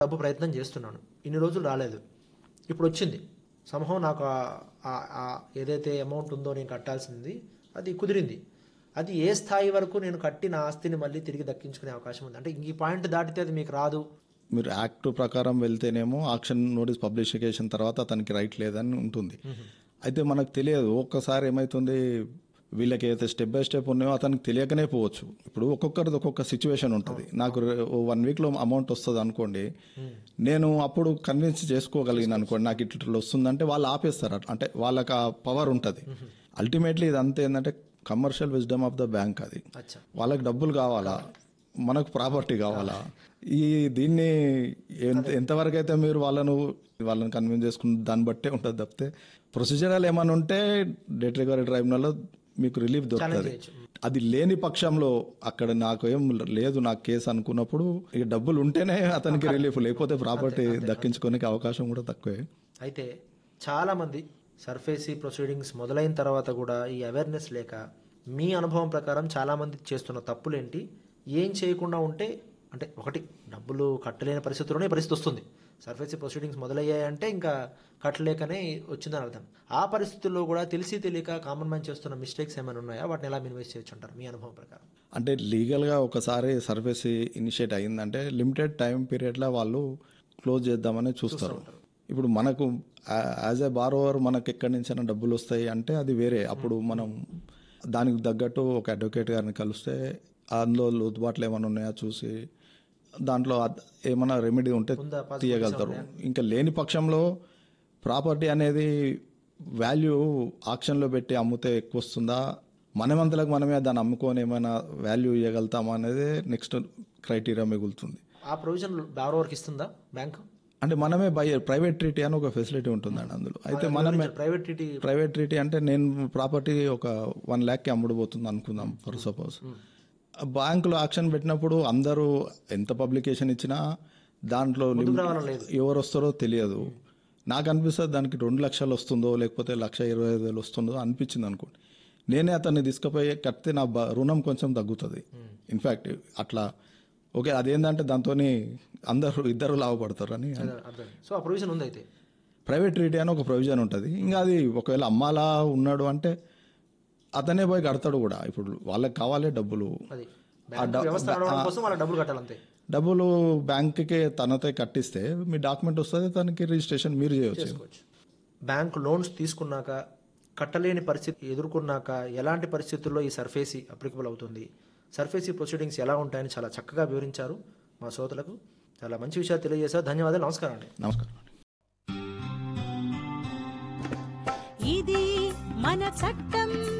డబ్బు ప్రయత్నం చేస్తున్నాను ఇన్ని రోజులు రాలేదు ఇప్పుడు వచ్చింది సమూహం నాకు ఆ- ఆ- ఆ ఏదైతే అమౌంట్ ఉందో నేను కట్టాల్సింది అది కుదిరింది అది ఏ స్థాయి వరకు నేను కట్టిన ఆస్తిని మళ్ళీ తిరిగి దక్కించుకునే అవకాశం ఉంది అంటే ఇంక ఈ పాయింట్ దాటితే అది మీకు రాదు మీరు యాక్ట్ ప్రకారం వెళ్తేనేమో ఆక్షన్ నోటీస్ పబ్లికేషన్ తర్వాత అతనికి రైట్ లేదని ఉంటుంది అయితే మనకు తెలియదు ఒక్కసారి ఏమవుతుంది వీళ్ళకి అయితే స్టెప్ బై స్టెప్ ఉన్నాయో అతనికి తెలియకనే పోవచ్చు ఇప్పుడు ఒక్కొక్కరిది ఒక్కొక్క సిచ్యువేషన్ ఉంటుంది నాకు వన్ వీక్లో అమౌంట్ వస్తుంది అనుకోండి నేను అప్పుడు కన్విన్స్ చేసుకోగలిగిన అనుకోండి నాకు ఇట్లా వస్తుందంటే వాళ్ళు ఆపేస్తారు అట్లా. అంటే వాళ్ళకి ఆ పవర్ ఉంటుంది అల్టిమేట్లీ ఇదంతా ఏంటంటే commercial wisdom of the bank అది అచ్చా వాళ్ళకి డబ్బులు కావాలా మనకు ప్రాపర్టీ కావాలా ఈ దీన్ని ఎంత ఎంతవరకు అయితే మీరు వాళ్ళను వాళ్ళని కన్విన్స్ చేసుకున్న దాన్ని బట్టే ఉంటుంది తప్పితే ప్రొసీజరల్ ఏమైనా ఉంటే డెట్ రికవరీ ట్రైబ్యునల్లో మీకు రిలీఫ్ దొరుకుతుంది చేయొచ్చు. అది లేని పక్షంలో అక్కడ నాకు ఏం లేదు నాకు కేసు అనుకున్నప్పుడు ఇక డబ్బులు ఉంటేనే అతనికి రిలీఫ్ లేకపోతే ప్రాపర్టీ దక్కించుకోనికి అవకాశం కూడా తక్కువే అయితే చాలామంది సర్ఫేసీ ప్రొసీడింగ్స్ మొదలైన తర్వాత కూడా ఈ అవేర్నెస్ లేక మీ అనుభవం ప్రకారం చాలామంది చేస్తున్న తప్పులేంటి ఏం చేయకుండా ఉంటే అంటే ఒకటి డబ్బులు కట్టలేని పరిస్థితుల్లోనే ఈ పరిస్థితి వస్తుంది సర్ఫేసీ ప్రొసీడింగ్స్ మొదలయ్యాయంటే ఇంకా కట్టలేకనే వచ్చిందని అర్థం ఆ పరిస్థితుల్లో కూడా తెలిసి తెలియక కామన్ మ్యాన్ చేస్తున్న మిస్టేక్స్ ఏమైనా ఉన్నాయా వాటిని ఎలా మినిమైజ్ చేయొచ్చు అంటారు మీ అనుభవం ప్రకారం అంటే లీగల్గా ఒకసారి సర్వీస్ ఇనిషియేట్ అయ్యిందంటే లిమిటెడ్ టైం పీరియడ్లో వాళ్ళు క్లోజ్ చేద్దామని చూస్తారు ఇప్పుడు మనకు యాజ్ ఎ బారోవర్ మనకు ఎక్కడి నుంచైనా డబ్బులు వస్తాయి అంటే అది వేరే అప్పుడు మనం దానికి తగ్గట్టు ఒక అడ్వకేట్ గారిని కలిస్తే అందులో లోతుబాట్లు ఏమైనా ఉన్నాయా చూసి దాంట్లో అద్- ఏమైనా రెమెడీ ఉంటే ఉందా? Possibilities తీయగలుగుతారు ఇంకా లేని పక్షంలో ప్రాపర్టీ అనేది వాల్యూ ఆక్షన్లో పెట్టి అమ్మితే ఎక్కువ వస్తుందా మనమంతలకు మనమే దాన్ని అమ్ముకొని ఏమైనా వాల్యూ ఇవ్వగలుగుతామా అనేది నెక్స్ట్ క్రైటీరియా మిగులుతుంది ఆ ప్రొవిజన్ బారోవర్కి ఇస్తుందా బ్యాంకు అంటే మనమే బై ప్రైవేట్ ట్రీటీ అని ఒక ఫెసిలిటీ ఉంటుందండి అందులో అయితే మనమే ప్రైవేట్ టీటీ ప్రైవేట్ ట్రీటీ అంటే నేను ప్రాపర్టీ ఒక వన్ ల్యాక్కి అమ్ముడుపోతుంది అనుకుందాం ఫర్ సపోజ్ బ్యాంకులో ఆక్షన్ పెట్టినప్పుడు అందరూ ఎంత పబ్లికేషన్ ఇచ్చినా దాంట్లో లిమిట్ రావాలని లేదు. ఎవరు వస్తారో తెలియదు నాకు అనిపిస్తుంది దానికి రెండు లక్షలు వస్తుందో లేకపోతే లక్ష ఇరవై ఐదు వేలు వస్తుందో అనిపించింది అనుకోండి నేనే అతన్ని తీసుకుపోయి కడితే నా బ- రుణం కొంచెం తగ్గుతుంది ఇన్ఫ్యాక్ట్ అట్లా ఓకే అదేంటంటే దాంతో అందరూ ఇద్దరు లాభపడతారు అని అర్థం సో ఆ ప్రొవిజన్ ఉంది అయితే ప్రైవేట్ ట్రీటీ అని ఒక ప్రొవిజన్ ఉంటుంది ఇంకా అది ఒకవేళ అమ్మాలా ఉన్నాడు అంటే అతనే పోయి కడతాడు కూడా ఇప్పుడు వాళ్ళకి కావాలి డబ్బులు అది బ్యాంక్ వ్యవస్థ నడవడం కోసం వాళ్ళ డబ్బులు కట్టాలంతే డబ్బులు బ్యాంక్కి తనతో కట్టిస్తే మీ డాక్యుమెంట్ వస్తుంది తనకి రిజిస్ట్రేషన్ మీరు చేయవచ్చు చేసుకోవచ్చు బ్యాంక్ లోన్స్ తీసుకున్నాక కట్టలేని పరిస్థితి ఎదుర్కొన్నాక ఎలాంటి పరిస్థితుల్లో ఈ సర్ఫేసీ అప్లికబుల్ అవుతుంది సర్ఫేసీ ప్రొసీడింగ్స్ ఎలా ఉంటాయని చాలా చక్కగా వివరించారు మా శ్రోతలకు చాలా మంచి విషయాలు తెలియజేశారు ధన్యవాదాలు నమస్కారం అండి నమస్కారం ఇది మన చట్టం